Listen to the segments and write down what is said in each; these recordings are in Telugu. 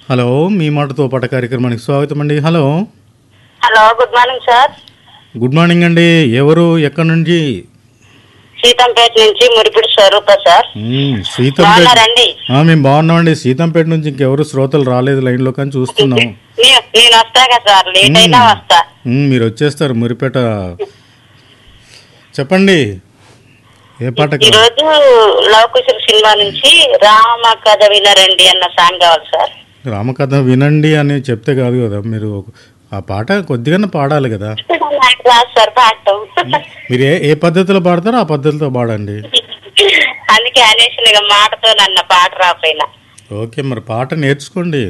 హలో మీ మాటతో పాట కార్యక్రమానికి స్వాగతం అండి hello hello good morning sir good morning అండి ఎవరు ఎక్కడి నుంచి సీతంపేట నుంచి మురిపిడి స్వరూప సార్ మ్మ్, సీతంపేట బాగున్నారండి ఆ, మేము బాగున్నామండి సీతంపేట నుంచి ఇంకెవరు శ్రోతలు రాలేదు లైన్లో కానీ చూస్తున్నాం నే- నేను వస్తా కదా సార్ లేట్ అయినా వస్తా మ్మ్, మీరు వచ్చేస్తారు మురిపేట చెప్పండి ఏ పాట ఈ రోజు లవకుశుల సినిమా నుంచి రామ కథ వినరండి అన్న సాంగ్ కావాలి సార్ రామకథ వినండి అని చెప్తే కాదు కదా మీరు ఆ పాట కొద్దిగా పాడాలి కదా నాకు రాదు సార్ పాడటం మీరు ఏ ఏ పద్ధతిలో పాడతారో ఆ పద్ధతిలో పాడండి అందుకే అనేసి ఇక మాటతో నన్న పాట రాపోయినా ఓకే మరి పాట నేర్చుకోండి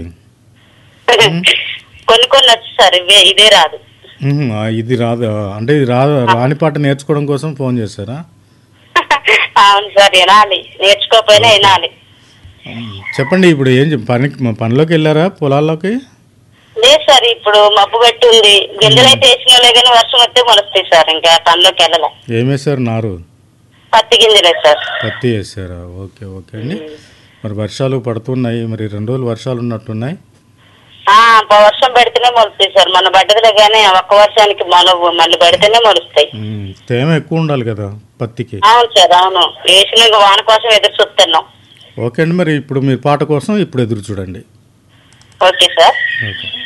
కొన్ని కొన్ని వచ్చు సార్ ఇవే ఇదే రాదు మ్మ్, ఆ, ఇది రాదు అంటే ఇది రాదు రాని పాట నేర్చుకోవడం కోసం ఫోన్ చేశారా అవును సార్ వినాలి నేర్చుకోకపోయినా వినాలి చెప్పండి ఇప్పుడు ఏం చెప్- పని పనిలోకి వెళ్ళారా పొలాల్లోకి లేదు సార్ ఇప్పుడు మబ్బు పెట్టి ఉంది గింజలు అయితే వేసినలే కానీ వర్షం వస్తే మొలుస్తాయి సార్ ఇంకా పనిలోకి వెళ్ళలే ఏం వేశారు నారు పత్తి గింజలే సార్ పత్తి వేసారా ఓకే ఓకే అండి మరి వర్షాలు పడుతున్నాయి మరి రెండు రోజులు వర్షాలు ఉన్నట్టున్నాయి ఆ, ప- వర్షం పెడితేనే మొలుస్తాయి సార్ మన బడ్డదిలే కానీ ఒక్క వర్షానికి మొలవు మళ్ళీ పెడితేనే మొలుస్తాయి మ్మ్, తేమ ఎక్కువ ఉండాలి కదా పత్తికి అవును సార్ అవును వేసిన ఇంక వాన కోసం ఎదురు చూస్తున్నాం ఓకే అండి మరి ఇప్పుడు మీరు పాట కోసం ఇప్పుడు ఎదురు చూడండి ఓకే సార్ ఓకే